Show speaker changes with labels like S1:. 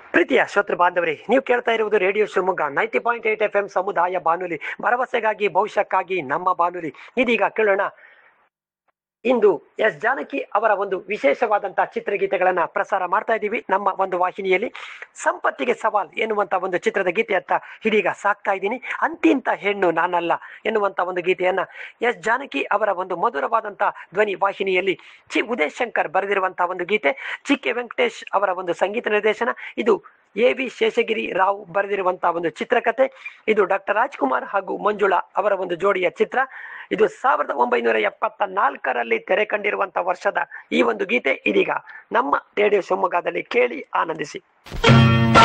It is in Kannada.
S1: ಪ್ರೀತಿಯ ಶ್ರೋತೃ ಬಾಂಧವರೇ ನೀವು ಕೇಳ್ತಾ ಇರುವುದು radio Shivamogga ninety point eight F M ಸಮುದಾಯ ಬಾನುಲಿ ಭರವಸೆಗಾಗಿ ಭವಿಷ್ಯಕ್ಕಾಗಿ ನಮ್ಮ ಬಾನುಲಿ ಇದೀಗ ಕೇಳೋಣ ಇಂದು ಎಸ್ ಜಾನಕಿ ಅವರ ಒಂದು ವಿಶೇಷವಾದಂತಹ ಚಿತ್ರಗೀತೆಗಳನ್ನ ಪ್ರಸಾರ ಮಾಡ್ತಾ ಇದ್ದೀವಿ ನಮ್ಮ ಒಂದು ವಾಹಿನಿಯಲ್ಲಿ ಸಂಪತ್ತಿಗೆ ಸವಾಲ್ ಎನ್ನುವಂತ ಒಂದು ಚಿತ್ರದ ಗೀತೆಯತ್ತ ಇದೀಗ ಸಾಕ್ತಾ ಇದ್ದೀನಿ ಅಂತಿಂತ ಹೆಣ್ಣು ನಾನಲ್ಲ ಎನ್ನುವಂತ ಒಂದು ಗೀತೆಯನ್ನ ಎಸ್ ಜಾನಕಿ ಅವರ ಒಂದು ಮಧುರವಾದಂತಹ ಧ್ವನಿ ವಾಹಿನಿಯಲ್ಲಿ ಚಿ ಉದಯ್ ಶಂಕರ್ ಬರೆದಿರುವಂತಹ ಒಂದು ಗೀತೆ ಚಿಕ್ಕೆ ವೆಂಕಟೇಶ್ ಅವರ ಒಂದು ಸಂಗೀತ ನಿರ್ದೇಶನ ಇದು ಎ ವಿ ಶೇಷಗಿರಿ ರಾವ್ ಬರೆದಿರುವಂತಹ ಒಂದು ಚಿತ್ರಕಥೆ ಇದು ಡಾಕ್ಟರ್ ರಾಜ್ಕುಮಾರ್ ಹಾಗೂ ಮಂಜುಳಾ ಅವರ ಒಂದು ಜೋಡಿಯ ಚಿತ್ರ ಇದು ಸಾವಿರದ ಒಂಬೈನೂರ ಎಪ್ಪತ್ತ ನಾಲ್ಕರಲ್ಲಿ ತೆರೆ ಕಂಡಿರುವಂತಹ ವರ್ಷದ ಈ ಒಂದು ಗೀತೆ ಇದೀಗ ನಮ್ಮ ರೇಡಿಯೋ ಶಿವಮೊಗ್ಗದಲ್ಲಿ ಕೇಳಿ ಆನಂದಿಸಿ